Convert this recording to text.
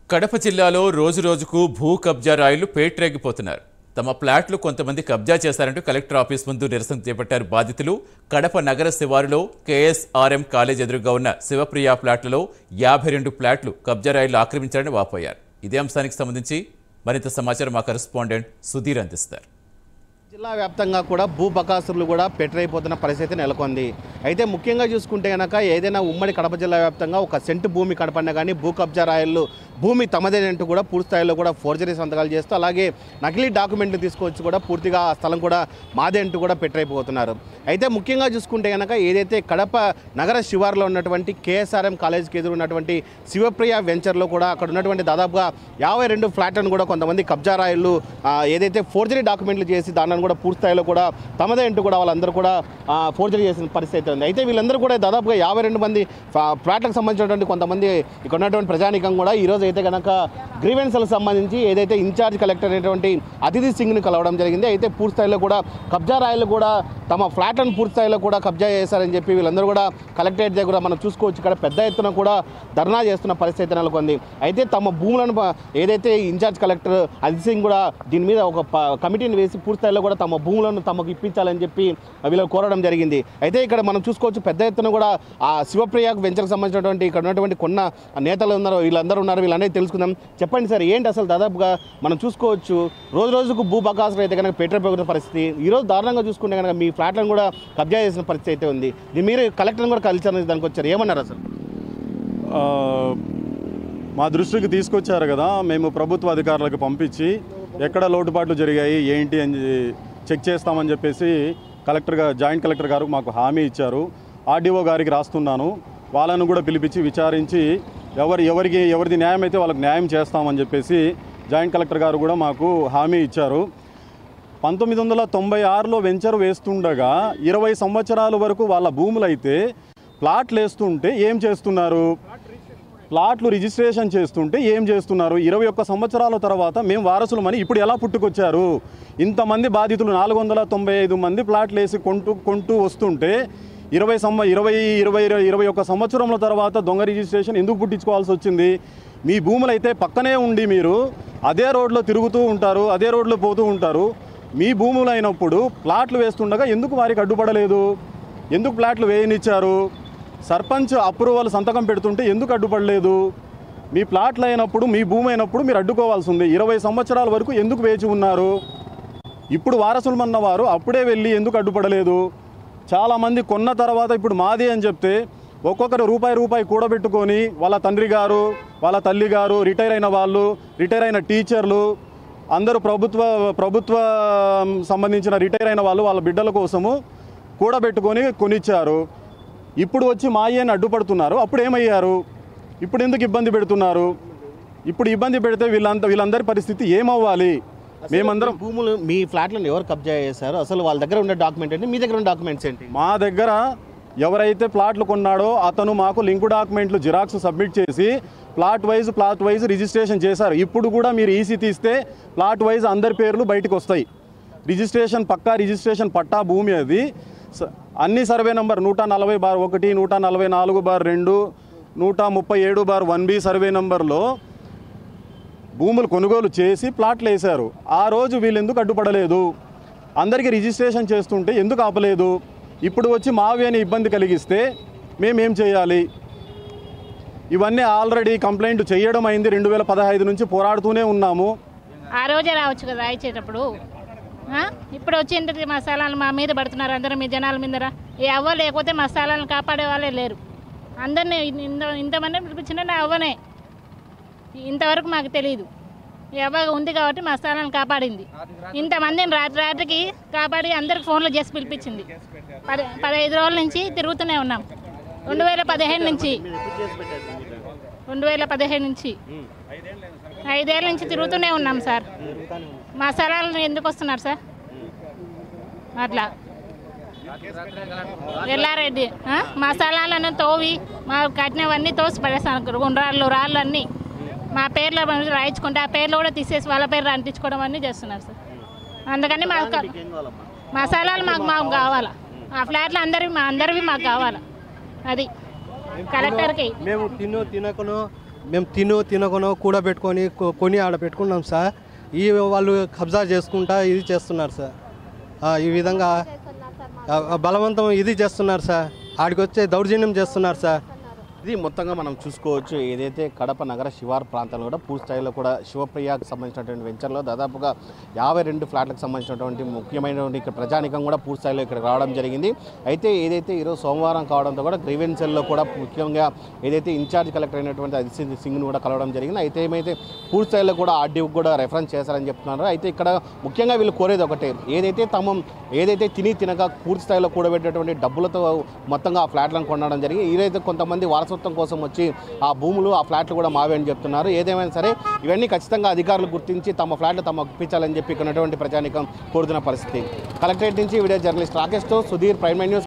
కడప జిల్లాలో రోజు రోజుకు భూ కబ్జా రాయిలు పేట్రేగిపోతున్నారు తమ ప్లాట్లు కొంతమంది కబ్జా చేశారంటూ కలెక్టర్ ఆఫీస్ ముందు నిరసన చేపట్టారు బాధితులు కడప నగర శివారులో కేఎస్ఆర్ఎం కాలేజ్ ఎదురుగా ఉన్న శివప్రియ ప్లాట్లలో యాభై రెండు ప్లాట్లు కబ్జా రాయిలు ఆక్రమించారని వాపోయారు ఇదే అంశానికి సంబంధించి మరింత సమాచారం మా కరెస్పాండెంట్ సుధీర్ అందిస్తారు జిల్లా వ్యాప్తంగా కూడా భూ బకాసురులు కూడా పెట్టరైపోతున్న పరిస్థితి నెలకొంది అయితే ముఖ్యంగా చూసుకుంటే కనుక ఏదైనా ఉమ్మడి కడప జిల్లా వ్యాప్తంగా ఒక సెంటు భూమి కడపడినా కానీ భూ కబ్జా రాయలు భూమి తమదేనంటూ కూడా పూర్తి స్థాయిలో కూడా ఫోర్జరీ సంతకాలు చేస్తూ అలాగే నకిలీ డాక్యుమెంట్లు తీసుకొచ్చి కూడా పూర్తిగా ఆ స్థలం కూడా మాదే అంటూ కూడా పెట్టరైపోతున్నారు అయితే ముఖ్యంగా చూసుకుంటే కనుక ఏదైతే కడప నగర శివారులో ఉన్నటువంటి కేఎస్ఆర్ఎం కాలేజీకి ఎదురు ఉన్నటువంటి శివప్రియ వెంచర్లో కూడా అక్కడ ఉన్నటువంటి దాదాపుగా యాభై రెండు ఫ్లాట్లను కూడా కొంతమంది కబ్జా రాయలు ఆ, ఏదైతే ఫోర్జరీ డాక్యుమెంట్లు చేసి దానిని కూడా పూర్తి స్థాయిలో కూడా తమదే అంటూ కూడా వాళ్ళందరూ కూడా ఆ, ఫోర్జరీ చేసిన పరిస్థితి అయితే ఉంది అయితే వీళ్ళందరూ కూడా దాదాపుగా యాభై రెండు మంది ఫా- ఫ్లాట్లకు సంబంధించినటువంటి కొంతమంది ఇక్కడ ఉన్నటువంటి ప్రజానికం కూడా ఈరోజు అయితే కనుక గ్రీవెన్స్లకు సంబంధించి ఏదైతే ఇన్ఛార్జ్ కలెక్టర్ అయినటువంటి అతిథి సింగ్ని కలవడం జరిగింది అయితే పూర్తి స్థాయిలో కూడా కబ్జా రాయలు కూడా తమ ఫ్లాట్లను పూర్తి స్థాయిలో కూడా కబ్జా చేశారని చెప్పి వీళ్ళందరూ కూడా కలెక్టరేట్ దగ్గర మనం చూసుకోవచ్చు ఇక్కడ పెద్ద ఎత్తున కూడా ధర్నా చేస్తున్న పరిస్థితి నెలకొంది అయితే తమ భూములను ప- ఏదైతే ఇన్ఛార్జ్ కలెక్టర్ అజిత్ సింగ్ కూడా దీని మీద ఒక ప- కమిటీని వేసి పూర్తి స్థాయిలో కూడా తమ భూములను తమకు ఇప్పించాలని చెప్పి వీళ్ళు కోరడం జరిగింది అయితే ఇక్కడ మనం చూసుకోవచ్చు పెద్ద ఎత్తున కూడా ఆ శివప్రియ వెంచర్కి సంబంధించినటువంటి ఇక్కడ ఉన్నటువంటి కొన్న నేతలు ఉన్నారు వీళ్ళందరూ ఉన్నారు వీళ్ళందరినీ తెలుసుకుందాం చెప్పండి సార్ ఏంటి అసలు దాదాపుగా మనం చూసుకోవచ్చు రోజు రోజుకు భూ బకాసులు అయితే కనుక పెట్రోల్ పరిస్థితి ఈ రోజు దారుణంగా చూసుకుంటే కనుక మీ ఫ్లాట్లను కూడా కబ్జా చేసిన పరిస్థితి అయితే ఉంది దీని మీరు కలెక్టర్ని కూడా కలిసి దానికి వచ్చారు ఏమన్నారు అసలు ఆ, మా దృష్టికి తీసుకొచ్చారు కదా మేము ప్రభుత్వ అధికారులకు పంపించి ఎక్కడ లోటుపాట్లు జరిగాయి ఏంటి అని చెక్ చేస్తామని చెప్పేసి కలెక్టర్ గా జాయింట్ కలెక్టర్ గారు మాకు హామీ ఇచ్చారు ఆర్డీఓ గారికి రాస్తున్నాను వాళ్ళను కూడా పిలిపించి విచారించి ఎవరి ఎవరికి ఎవరిది న్యాయం అయితే వాళ్ళకి న్యాయం చేస్తామని చెప్పేసి జాయింట్ కలెక్టర్ గారు కూడా మాకు హామీ ఇచ్చారు పంతొమ్మిది వందల తొంభై ఆరులో వెంచర్ వేస్తుండగా ఇరవై సంవత్సరాల వరకు వాళ్ళ భూములైతే ప్లాట్లు వేస్తుంటే ఏం చేస్తున్నారు ప్లాట్లు రిజిస్ట్రేషన్ చేస్తుంటే ఏం చేస్తున్నారు ఇరవై ఒక్క సంవత్సరాల తర్వాత మేము వారసులమని ఇప్పుడు ఎలా పుట్టుకొచ్చారు ఇంతమంది బాధితులు నాలుగు వందల తొంభై ఐదు మంది ప్లాట్లు వేసి కొంటూ కొంటూ వస్తుంటే ఇరవై సంవ ఇరవై ఇరవై ఇరవై ఒక్క సంవత్సరంల తర్వాత దొంగ రిజిస్ట్రేషన్ ఎందుకు పుట్టించుకోవాల్సి వచ్చింది మీ భూములు అయితే పక్కనే ఉండి మీరు అదే రోడ్లో తిరుగుతూ ఉంటారు అదే రోడ్లో పోతూ ఉంటారు మీ భూములు అయినప్పుడు ప్లాట్లు వేస్తుండగా ఎందుకు వారికి అడ్డుపడలేదు ఎందుకు ప్లాట్లు వేయనిచ్చారు సర్పంచ్ అప్రూవల్ సంతకం పెడుతుంటే ఎందుకు అడ్డుపడలేదు మీ ప్లాట్లు అయినప్పుడు మీ భూమి అయినప్పుడు మీరు అడ్డుకోవాల్సి ఉంది ఇరవై సంవత్సరాల వరకు ఎందుకు వేచి ఉన్నారు ఇప్పుడు వారసులమన్న వారు అప్పుడే వెళ్ళి ఎందుకు అడ్డుపడలేదు చాలామంది కొన్న తర్వాత ఇప్పుడు మాది అని చెప్తే ఒక్కొక్కరు రూపాయి రూపాయి కూడబెట్టుకొని వాళ్ళ తండ్రి గారు వాళ్ళ తల్లి గారు రిటైర్ అయిన వాళ్ళు రిటైర్ అయిన టీచర్లు అందరూ ప్రభుత్వ ప్రభుత్వ సంబంధించిన రిటైర్ అయిన వాళ్ళు వాళ్ళ బిడ్డల కోసము కూడబెట్టుకొని కొనిచ్చారు ఇప్పుడు వచ్చి మా అయ్యని అడ్డుపడుతున్నారు అప్పుడు ఏమయ్యారు ఇప్పుడు ఎందుకు ఇబ్బంది పెడుతున్నారు ఇప్పుడు ఇబ్బంది పెడితే వీళ్ళంత వీళ్ళందరి పరిస్థితి ఏమవ్వాలి మేమందరం మీ భూములు మీ ఫ్లాట్లను ఎవరు కబ్జా చేశారు అసలు వాళ్ళ దగ్గర ఉన్న డాక్యుమెంట్ ఏంటి మీ దగ్గర ఉన్న డాక్యుమెంట్స్ ఏంటి మా దగ్గర ఎవరైతే ప్లాట్లు కొన్నాడో అతను మాకు లింకు డాక్యుమెంట్లు జిరాక్స్ సబ్మిట్ చేసి plot wise plot wise registration చేశారు ఇప్పుడు కూడా మీరు ఈసీ తీస్తే ప్లాట్ వైజ్ అందరి పేర్లు బయటకు వస్తాయి రిజిస్ట్రేషన్ పక్కా రిజిస్ట్రేషన్ పట్టా భూమి అది స- అన్ని సర్వే నంబర్ నూట నలభై బార్ ఒకటి నూట నలభై నాలుగు బార్ రెండు నూట ముప్పై ఏడు బార్ వన్ బి సర్వే నంబర్లో భూములు కొనుగోలు చేసి ప్లాట్లు వేశారు ఆ రోజు వీళ్ళు ఎందుకు అడ్డుపడలేదు అందరికీ రిజిస్ట్రేషన్ చేస్తుంటే ఎందుకు ఆపలేదు ఇప్పుడు వచ్చి మావి అని ఇబ్బంది కలిగిస్తే మేమేం చేయాలి ఇవన్నీ ఆల్రెడీ కంప్లైంట్ చేయడం అయింది రెండు వేల పదహైదు నుంచి పోరాడుతూనే ఉన్నాము ఆ రోజే రావచ్చు కదా ఇచ్చేటప్పుడు ఆ? ఇప్పుడు వచ్చి ఇంటికి మా స్థలాలు మా మీద పడుతున్నారు అందరూ మీ జనాల మీద ఈ అవ్వ లేకపోతే మా స్థలాలను కాపాడే వాళ్ళే లేరు అందరినీ ఇంత ఇంతమంది పిలిపించిన నా అవ్వనే ఇంతవరకు మాకు తెలియదు ఈ అవ్వ ఉంది కాబట్టి మా స్థలాన్ని కాపాడింది ఇంతమందిని రాత్రి రాత్రికి కాపాడి అందరికి ఫోన్లు చేసి పిలిపించింది పది పదహైదు రోజుల నుంచి తిరుగుతూనే ఉన్నాం రెండు వేల పదిహేను నుంచి రెండు వేల పదిహేను నుంచి ఐదేళ్ళ నుంచి తిరుగుతూనే ఉన్నాం సార్ మా స్థలాలను ఎందుకు వస్తున్నారు సార్ అట్లా ఎల్లారెడ్డి ఆ? మా స్థలాలను తోవి మా కట్టినవన్నీ తోసి పడేస్తాను గుండ్రాళ్ళు రాళ్ళు అన్నీ మా పేర్లు రాయించుకుంటే ఆ పేర్లు కూడా తీసేసి వాళ్ళ పేరు అంటించుకోవడం అన్నీ చేస్తున్నారు సార్ అందుకని మా మా స్థలాలు మాకు మాకు కావాలా ఆ ఫ్లాట్లు అందరివి మా అందరివి మాకు కావాలా అది కలెక్టర్కి మేము తిను తినకను మేము తిను తినకొనో కూడబెట్టుకొని కొ- కొని ఆడ పెట్టుకున్నాం సార్ ఈ వాళ్ళు కబ్జా చేసుకుంటా ఇది చేస్తున్నారు సార్ ఆ, ఈ విధంగా ఆ, ఆ, బలవంతం ఇది చేస్తున్నారు సార్ ఆడికి వచ్చే దౌర్జన్యం చేస్తున్నారు సార్ ఇది మొత్తంగా మనం చూసుకోవచ్చు ఏదైతే కడప నగర శివారు ప్రాంతాల్లో కూడా పూర్తి స్థాయిలో కూడా శివప్రియకు సంబంధించినటువంటి వెంచర్లో దాదాపుగా యాభై రెండు ఫ్లాట్లకు సంబంధించినటువంటి ముఖ్యమైనటువంటి ఇక్కడ ప్రజానికం కూడా పూర్తి స్థాయిలో ఇక్కడ రావడం జరిగింది అయితే ఏదైతే ఈరోజు సోమవారం కావడంతో కూడా గ్రీవెన్సెల్లో కూడా ముఖ్యంగా ఏదైతే ఇన్ఛార్జ్ కలెక్టర్ అయినటువంటి అజిత్ సింగ్ను కూడా కలవడం జరిగింది అయితే ఏమైతే పూర్తి స్థాయిలో కూడా ఆర్డీఓకి కూడా రెఫరెన్స్ చేశారని చెప్తున్నారు అయితే ఇక్కడ ముఖ్యంగా వీళ్ళు కోరేది ఒకటే ఏదైతే తమ ఏదైతే తిని తినక పూర్తి స్థాయిలో కూడబెట్టేటువంటి డబ్బులతో మొత్తంగా ఆ ఫ్లాట్లను కొనడం జరిగింది ఈరైతే కొంతమంది వారసత్వం కోసం వచ్చి ఆ భూములు ఆ ఫ్లాట్లు కూడా మావే అని చెప్తున్నారు ఏదేమైనా సరే ఇవన్నీ ఖచ్చితంగా అధికారులు గుర్తించి తమ ఫ్లాట్లు తమకు ఇప్పించాలని చెప్పి ఇక్కడ ఉన్నటువంటి ప్రజానికం కోరుతున్న పరిస్థితి కలెక్టరేట్ నుంచి వీడియో జర్నలిస్ట్ రాకేష్తో సుధీర్ ప్రైమ్ న్యూస్